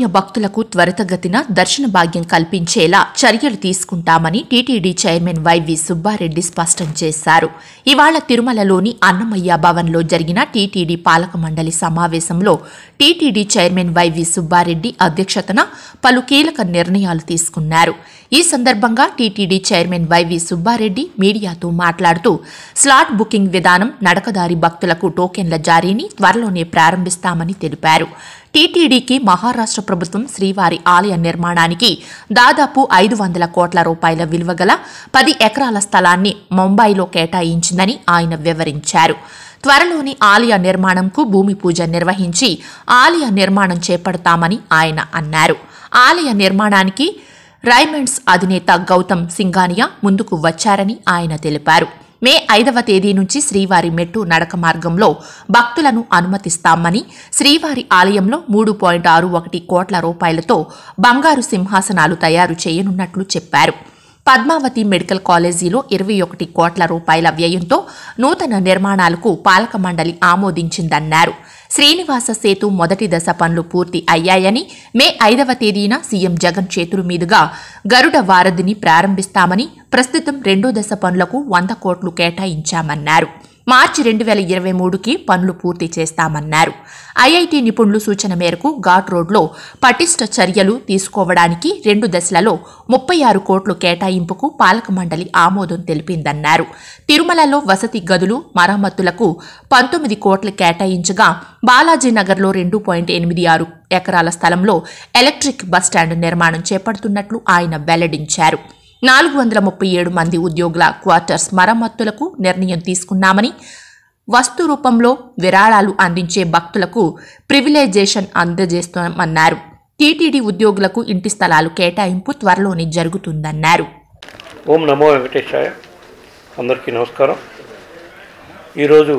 సామాన్య భక్తులకు త్వరితగతిన దర్శన భాగ్యం కల్పించేలా చర్యలు తీసుకుంటామని టీటీడీ చైర్మన్ వైవి సుబ్బారెడ్డి స్పష్టం చేశారు ఇవాళ తిరుమలలోని అన్నమయ్య భవన్లో జరిగిన టీటీడీ పాలక మండలి సమావేశంలో టీటీడీ చైర్మన్ వైవి సుబ్బారెడ్డి అధ్యక్షతన పలు కీలక నిర్ణయాలు తీసుకున్నారు ఈ సందర్భంగా టీటీడీ చైర్మన్ వైవి సుబ్బారెడ్డి మీడియాతో మాట్లాడుతూ స్లాట్ బుకింగ్ విధానం నడకదారి భక్తులకు టోకెన్ల జారీని త్వరలోనే ప్రారంభిస్తామని తెలిపారు టీటీడీకి మహారాష్ట్ర ప్రభుత్వం శ్రీవారి ఆలయ నిర్మాణానికి దాదాపు ఐదు వందల కోట్ల రూపాయల విలువ గల పది ఎకరాల స్థలాన్ని ముంబైలో కేటాయించిందని ఆయన వివరించారు త్వరలోని ఆలయ నిర్మాణంకు భూమి పూజ నిర్వహించి ఆలయ నిర్మాణం చేపడతామని ఆయన అన్నారు ఆలయ నిర్మాణానికి రైమండ్స్ అధినేత గౌతమ్ సింఘానియా ముందుకు వచ్చారని ఆయన తెలిపారు మే ఐదవ తేదీ నుంచి శ్రీవారి మెట్టు నడక మార్గంలో భక్తులను అనుమతిస్తామని శ్రీవారి ఆలయంలో మూడు పాయింట్ ఆరు ఒకటి కోట్ల రూపాయలతో బంగారు సింహాసనాలు తయారు చేయనున్నట్లు చెప్పారు పద్మావతి మెడికల్ కాలేజీలో ఇరవై ఒకటి కోట్ల రూపాయల వ్యయంతో నూతన నిర్మాణాలకు పాలక మండలి ఆమోదించిందన్నారు శ్రీనివాస సేతు మొదటి దశ పనులు పూర్తి అయ్యాయని మే ఐదవ తేదీన సీఎం జగన్ చేతుల మీదుగా గరుడ వారధిని ప్రారంభిస్తామని ప్రస్తుతం రెండో దశ పనులకు వంద కోట్లు కేటాయించామన్నారు మార్చి రెండు వేల ఇరవై మూడుకి పనులు పూర్తి చేస్తామన్నారు ఐఐటి నిపుణులు సూచన మేరకు ఘాట్ రోడ్లో పటిష్ట చర్యలు తీసుకోవడానికి రెండు దశలలో ముప్పై ఆరు కోట్లు కేటాయింపుకు పాలక మండలి ఆమోదం తెలిపిందన్నారు తిరుమలలో వసతి గదులు మరమ్మతులకు పంతొమ్మిది కోట్లు కేటాయించగా బాలాజీనగర్లో రెండు పాయింట్ ఎనిమిది ఆరు ఎకరాల స్థలంలో ఎలక్ట్రిక్ బస్టాండ్ నిర్మాణం చేపడుతున్నట్లు ఆయన వెల్లడించారు నాలుగు వందల ముప్పై ఏడు మంది ఉద్యోగుల క్వార్టర్స్ మరమ్మతులకు నిర్ణయం తీసుకున్నామని వస్తు రూపంలో విరాళాలు అందించే భక్తులకు ప్రివిలైజేషన్ అందజేస్తామన్నారు టీటీడీ ఉద్యోగులకు ఇంటి స్థలాలు కేటాయింపు త్వరలోనే జరుగుతుందన్నారు ఓం నమో వెంకటేశాయ అందరికీ నమస్కారం ఈరోజు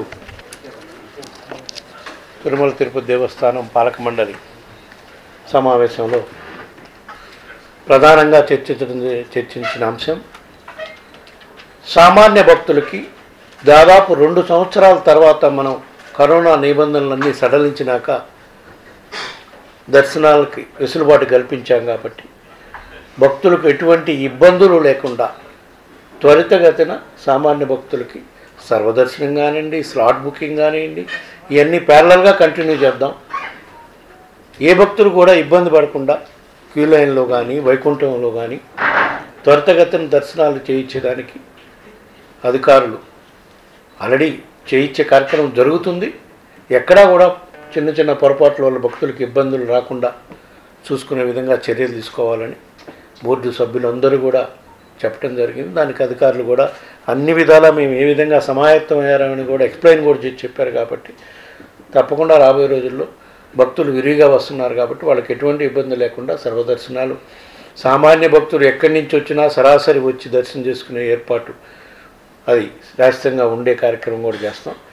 తిరుమల తిరుపతి దేవస్థానం పాలక మండలి సమావేశంలో ప్రధానంగా చర్చించడం చర్చించిన అంశం సామాన్య భక్తులకి దాదాపు రెండు సంవత్సరాల తర్వాత మనం కరోనా నిబంధనలన్నీ సడలించినాక దర్శనాలకి వెసులుబాటు కల్పించాం కాబట్టి భక్తులకు ఎటువంటి ఇబ్బందులు లేకుండా త్వరితగతిన సామాన్య భక్తులకి సర్వదర్శనం కానివ్వండి స్లాట్ బుకింగ్ కానివ్వండి ఇవన్నీ ప్యారలల్గా కంటిన్యూ చేద్దాం ఏ భక్తులు కూడా ఇబ్బంది పడకుండా క్యూ లైన్లో కానీ వైకుంఠంలో కానీ త్వరితగతిన దర్శనాలు చేయించడానికి అధికారులు ఆల్రెడీ చేయించే కార్యక్రమం జరుగుతుంది ఎక్కడా కూడా చిన్న చిన్న పొరపాట్ల వల్ల భక్తులకు ఇబ్బందులు రాకుండా చూసుకునే విధంగా చర్యలు తీసుకోవాలని బోర్డు సభ్యులందరూ కూడా చెప్పడం జరిగింది దానికి అధికారులు కూడా అన్ని విధాలా మేము ఏ విధంగా సమాయత్తమయ్యారని కూడా ఎక్స్ప్లెయిన్ కూడా చేసి చెప్పారు కాబట్టి తప్పకుండా రాబోయే రోజుల్లో భక్తులు విరివిగా వస్తున్నారు కాబట్టి వాళ్ళకి ఎటువంటి ఇబ్బంది లేకుండా సర్వదర్శనాలు సామాన్య భక్తులు ఎక్కడి నుంచి వచ్చినా సరాసరి వచ్చి దర్శనం చేసుకునే ఏర్పాటు అది శాశ్వతంగా ఉండే కార్యక్రమం కూడా చేస్తాం